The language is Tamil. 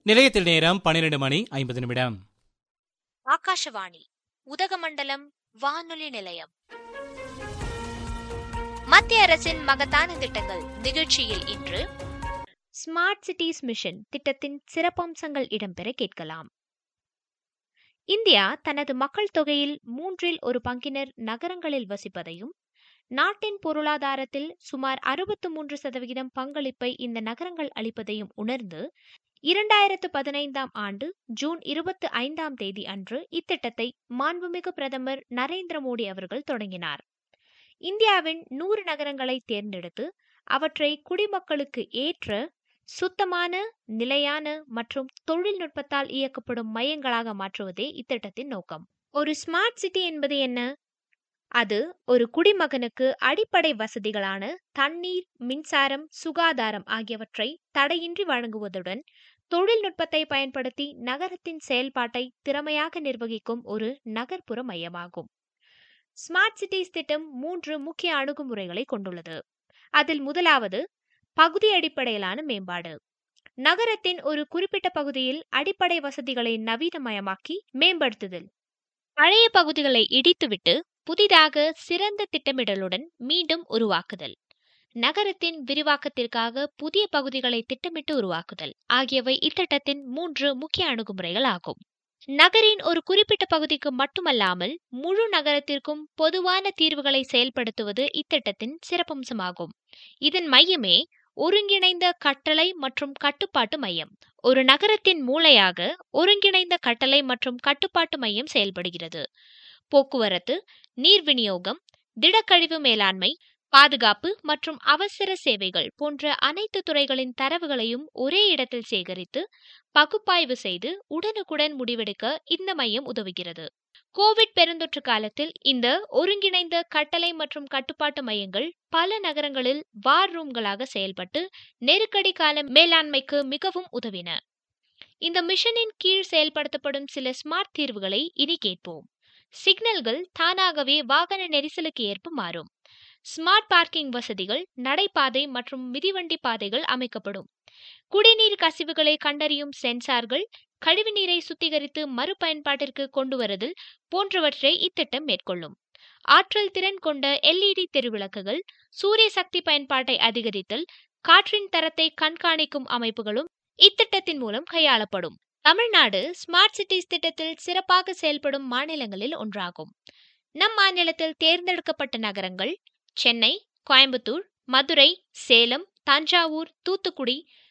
நிலையத்தில் நேரம் பன்னிரண்டு மணி ஐம்பது நிமிடம் ஆகாஷவாணி உதகமண்டலம் வானொலி நிலையம் மத்திய அரசின் மகத்தான திட்டங்கள் நிகழ்ச்சியில் இன்று ஸ்மார்ட் சிட்டிஸ் மிஷன் திட்டத்தின் சிறப்பம்சங்கள் இடம்பெற கேட்கலாம் இந்தியா தனது மக்கள் தொகையில் மூன்றில் ஒரு பங்கினர் நகரங்களில் வசிப்பதையும் நாட்டின் பொருளாதாரத்தில் சுமார் அறுபத்து மூன்று சதவிகிதம் பங்களிப்பை இந்த நகரங்கள் அளிப்பதையும் உணர்ந்து இரண்டாயிரத்து பதினைந்தாம் ஆண்டு ஜூன் இருபத்தி ஐந்தாம் தேதி அன்று இத்திட்டத்தை மாண்புமிகு பிரதமர் நரேந்திர மோடி அவர்கள் தொடங்கினார் இந்தியாவின் நூறு நகரங்களை தேர்ந்தெடுத்து அவற்றை குடிமக்களுக்கு ஏற்ற சுத்தமான நிலையான மற்றும் தொழில்நுட்பத்தால் இயக்கப்படும் மையங்களாக மாற்றுவதே இத்திட்டத்தின் நோக்கம் ஒரு ஸ்மார்ட் சிட்டி என்பது என்ன அது ஒரு குடிமகனுக்கு அடிப்படை வசதிகளான தண்ணீர் மின்சாரம் சுகாதாரம் ஆகியவற்றை தடையின்றி வழங்குவதுடன் தொழில்நுட்பத்தை பயன்படுத்தி நகரத்தின் செயல்பாட்டை திறமையாக நிர்வகிக்கும் ஒரு நகர்ப்புற மையமாகும் ஸ்மார்ட் சிட்டிஸ் திட்டம் மூன்று முக்கிய அணுகுமுறைகளை கொண்டுள்ளது அதில் முதலாவது பகுதி அடிப்படையிலான மேம்பாடு நகரத்தின் ஒரு குறிப்பிட்ட பகுதியில் அடிப்படை வசதிகளை நவீனமயமாக்கி மேம்படுத்துதல் பழைய பகுதிகளை இடித்துவிட்டு புதிதாக சிறந்த திட்டமிடலுடன் மீண்டும் உருவாக்குதல் நகரத்தின் விரிவாக்கத்திற்காக புதிய பகுதிகளை திட்டமிட்டு உருவாக்குதல் ஆகியவை இத்திட்டத்தின் மூன்று முக்கிய அணுகுமுறைகள் ஆகும் நகரின் ஒரு குறிப்பிட்ட பகுதிக்கு மட்டுமல்லாமல் முழு நகரத்திற்கும் பொதுவான தீர்வுகளை செயல்படுத்துவது இத்திட்டத்தின் சிறப்பம்சமாகும் இதன் மையமே ஒருங்கிணைந்த கட்டளை மற்றும் கட்டுப்பாட்டு மையம் ஒரு நகரத்தின் மூளையாக ஒருங்கிணைந்த கட்டளை மற்றும் கட்டுப்பாட்டு மையம் செயல்படுகிறது போக்குவரத்து நீர் விநியோகம் திடக்கழிவு மேலாண்மை பாதுகாப்பு மற்றும் அவசர சேவைகள் போன்ற அனைத்து துறைகளின் தரவுகளையும் ஒரே இடத்தில் சேகரித்து பகுப்பாய்வு செய்து உடனுக்குடன் முடிவெடுக்க இந்த மையம் உதவுகிறது கோவிட் பெருந்தொற்று காலத்தில் இந்த ஒருங்கிணைந்த கட்டளை மற்றும் கட்டுப்பாட்டு மையங்கள் பல நகரங்களில் வார் ரூம்களாக செயல்பட்டு நெருக்கடி கால மேலாண்மைக்கு மிகவும் உதவின இந்த மிஷனின் கீழ் செயல்படுத்தப்படும் சில ஸ்மார்ட் தீர்வுகளை இனி கேட்போம் சிக்னல்கள் தானாகவே வாகன நெரிசலுக்கு ஏற்ப மாறும் ஸ்மார்ட் பார்க்கிங் வசதிகள் நடைபாதை மற்றும் மிதிவண்டி பாதைகள் அமைக்கப்படும் குடிநீர் கசிவுகளை கண்டறியும் சென்சார்கள் கழிவுநீரை சுத்திகரித்து மறுபயன்பாட்டிற்கு கொண்டு வருதல் போன்றவற்றை இத்திட்டம் மேற்கொள்ளும் ஆற்றல் திறன் கொண்ட எல்இடி தெருவிளக்குகள் சூரிய சக்தி பயன்பாட்டை அதிகரித்தல் காற்றின் தரத்தை கண்காணிக்கும் அமைப்புகளும் இத்திட்டத்தின் மூலம் கையாளப்படும் தமிழ்நாடு ஸ்மார்ட் சிட்டிஸ் திட்டத்தில் சிறப்பாக செயல்படும் மாநிலங்களில் ஒன்றாகும் நம் மாநிலத்தில் தேர்ந்தெடுக்கப்பட்ட நகரங்கள் சென்னை கோயம்புத்தூர் மதுரை சேலம் தஞ்சாவூர் தூத்துக்குடி